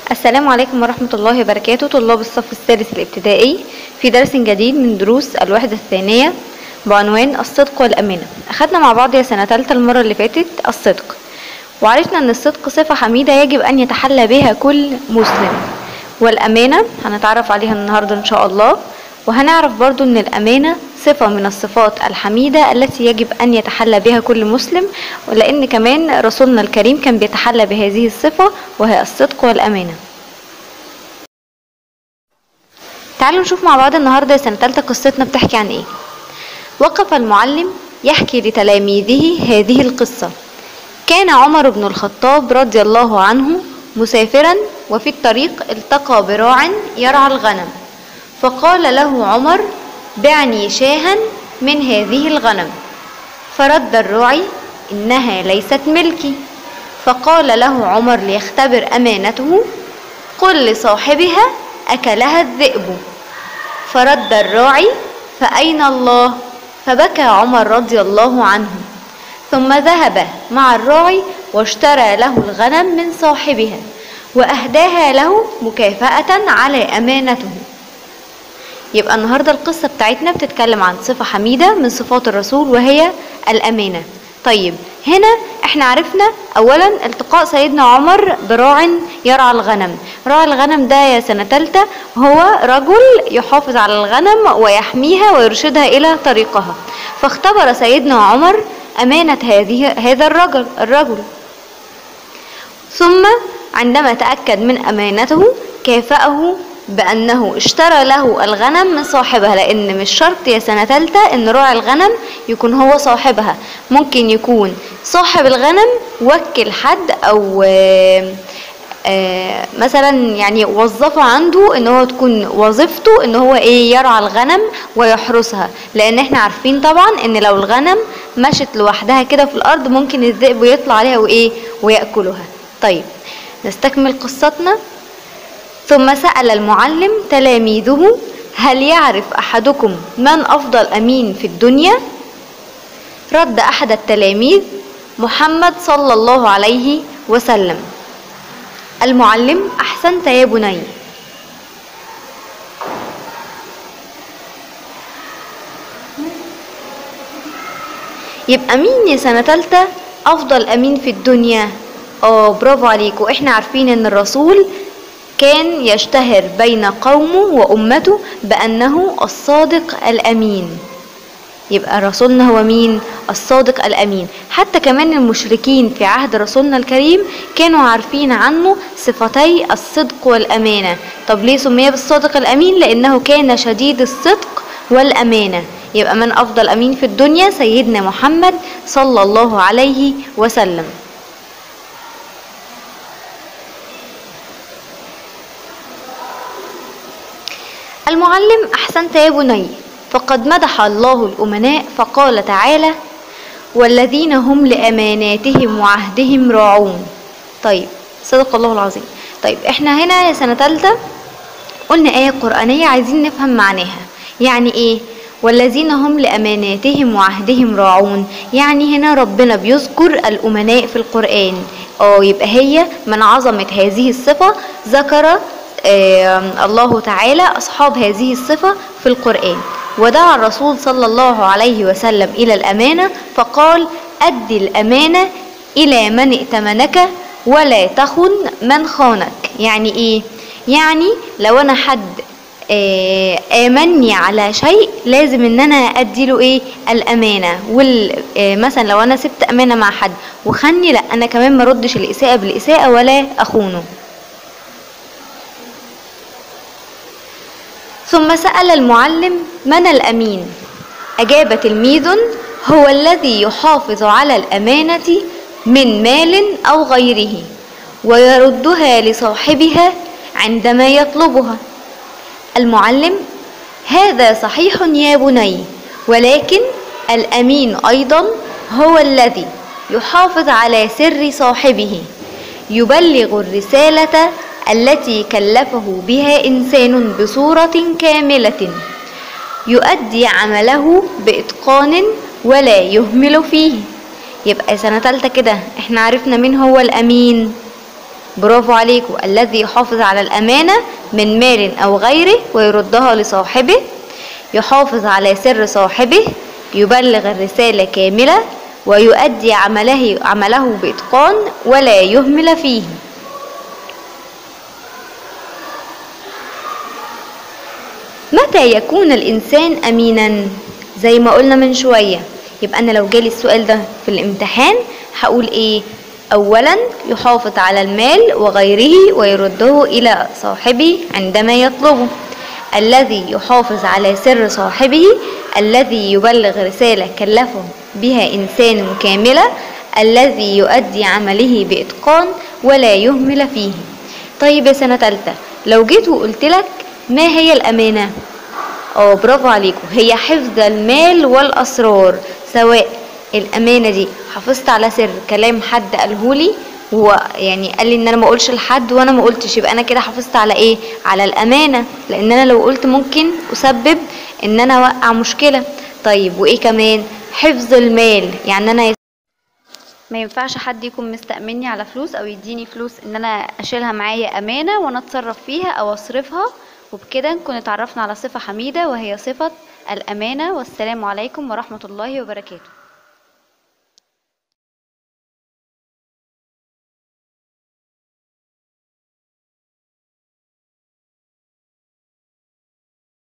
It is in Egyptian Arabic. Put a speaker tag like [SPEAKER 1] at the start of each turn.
[SPEAKER 1] السلام عليكم ورحمة الله وبركاته طلاب الصف الثالث الابتدائي في درس جديد من دروس الوحدة الثانية بعنوان الصدق والأمانة أخدنا مع بعض يا سنة تالتة المرة اللي فاتت الصدق وعرفنا أن الصدق صفة حميدة يجب أن يتحلى بها كل مسلم والأمانة هنتعرف عليها النهاردة إن شاء الله وهنعرف برضو أن الأمانة صفة من الصفات الحميدة التي يجب أن يتحلى بها كل مسلم ولأن كمان رسولنا الكريم كان بيتحلى بهذه الصفة وهي الصدق والأمانة تعالوا نشوف مع بعض النهاردة سنة تالتة قصتنا بتحكي عن ايه وقف المعلم يحكي لتلاميذه هذه القصة كان عمر بن الخطاب رضي الله عنه مسافرا وفي الطريق التقى براع يرعى الغنم فقال له عمر بعني شاها من هذه الغنم فرد الراعي إنها ليست ملكي فقال له عمر ليختبر أمانته قل لصاحبها أكلها الذئب فرد الراعي فأين الله فبكى عمر رضي الله عنه ثم ذهب مع الراعي واشترى له الغنم من صاحبها وأهداها له مكافأة على أمانته يبقى النهاردة القصة بتاعتنا بتتكلم عن صفة حميدة من صفات الرسول وهي الأمانة طيب هنا احنا عرفنا اولا التقاء سيدنا عمر براع يرعى الغنم راعي الغنم ده يا سنة تالتة هو رجل يحافظ على الغنم ويحميها ويرشدها الى طريقها فاختبر سيدنا عمر امانة هذه هذا الرجل الرجل ثم عندما تأكد من امانته كافأه بأنه اشترى له الغنم من صاحبها لأن مش شرط يا سنة تالتة إن راعي الغنم يكون هو صاحبها ممكن يكون صاحب الغنم وكل حد أو آآ آآ مثلا يعني وظفه عنده ان هو تكون وظيفته ان هو ايه يرعى الغنم ويحرسها لان احنا عارفين طبعا ان لو الغنم مشت لوحدها كده في الارض ممكن الذئب يطلع عليها وايه ويأكلها طيب نستكمل قصتنا ثم سأل المعلم تلاميذه هل يعرف أحدكم من أفضل أمين في الدنيا؟ رد أحد التلاميذ محمد صلى الله عليه وسلم المعلم أحسنت يا بني يبقى مين يا سنة تالتة أفضل أمين في الدنيا؟ اه برافو عليكم احنا عارفين ان الرسول كان يشتهر بين قومه وأمته بأنه الصادق الأمين يبقى رسولنا هو مين الصادق الأمين حتى كمان المشركين في عهد رسولنا الكريم كانوا عارفين عنه صفتي الصدق والأمانة طب ليه سمي بالصادق الأمين لأنه كان شديد الصدق والأمانة يبقى من أفضل أمين في الدنيا سيدنا محمد صلى الله عليه وسلم المعلم أحسنت يا بني فقد مدح الله الأمناء فقال تعالى والذين هم لأماناتهم وعهدهم راعون طيب صدق الله العظيم طيب احنا هنا يا سنة تالتة قلنا آية قرآنية عايزين نفهم معناها يعني ايه والذين هم لأماناتهم وعهدهم راعون يعني هنا ربنا بيذكر الأمناء في القرآن اه يبقى هي من عظمة هذه الصفة ذكر آه الله تعالى أصحاب هذه الصفة في القرآن ودعا الرسول صلى الله عليه وسلم إلى الأمانة فقال أدي الأمانة إلى من ائتمنك ولا تخن من خانك يعني إيه؟ يعني لو أنا حد آه آمني على شيء لازم إن أنا أدي له إيه؟ الأمانة وال آه مثلا لو أنا سبت أمانة مع حد وخني لأ أنا كمان ما ردش الإساءة بالإساءة ولا أخونه ثم سأل المعلم من الأمين أجاب تلميذ هو الذي يحافظ على الأمانة من مال أو غيره ويردها لصاحبها عندما يطلبها المعلم هذا صحيح يا بني ولكن الأمين أيضا هو الذي يحافظ على سر صاحبه يبلغ الرسالة التي كلفه بها إنسان بصورة كاملة يؤدي عمله بإتقان ولا يهمل فيه يبقى سنة تالتة كده احنا عرفنا مين هو الأمين برافو عليكم الذي يحافظ على الأمانة من مال أو غيره ويردها لصاحبه يحافظ على سر صاحبه يبلغ الرسالة كاملة ويؤدي عمله عمله بإتقان ولا يهمل فيه متى يكون الإنسان أمينا زي ما قلنا من شوية يبقى أنا لو جالي السؤال ده في الامتحان هقول إيه أولا يحافظ على المال وغيره ويرده إلى صاحبه عندما يطلبه الذي يحافظ على سر صاحبه الذي يبلغ رسالة كلفه بها إنسان كاملة الذي يؤدي عمله بإتقان ولا يهمل فيه طيب يا سنة تالتة لو جيت وقلت لك ما هي الأمانة اه برافو عليكم هي حفظ المال والأسرار سواء الأمانة دي حافظت على سر كلام حد قالهولي هو يعني قال لي ان انا ما اقولش لحد وانا ما قلتش يبقى انا كده حافظت على ايه على الامانه لان انا لو قلت ممكن اسبب ان انا اوقع مشكله طيب وايه كمان حفظ المال يعني انا ما ينفعش حد يكون مستأمني على فلوس او يديني فلوس ان انا اشيلها معايا امانه وانا اتصرف فيها او اصرفها وبكده نكون اتعرفنا على صفه حميده وهي صفه الامانه والسلام عليكم ورحمه الله وبركاته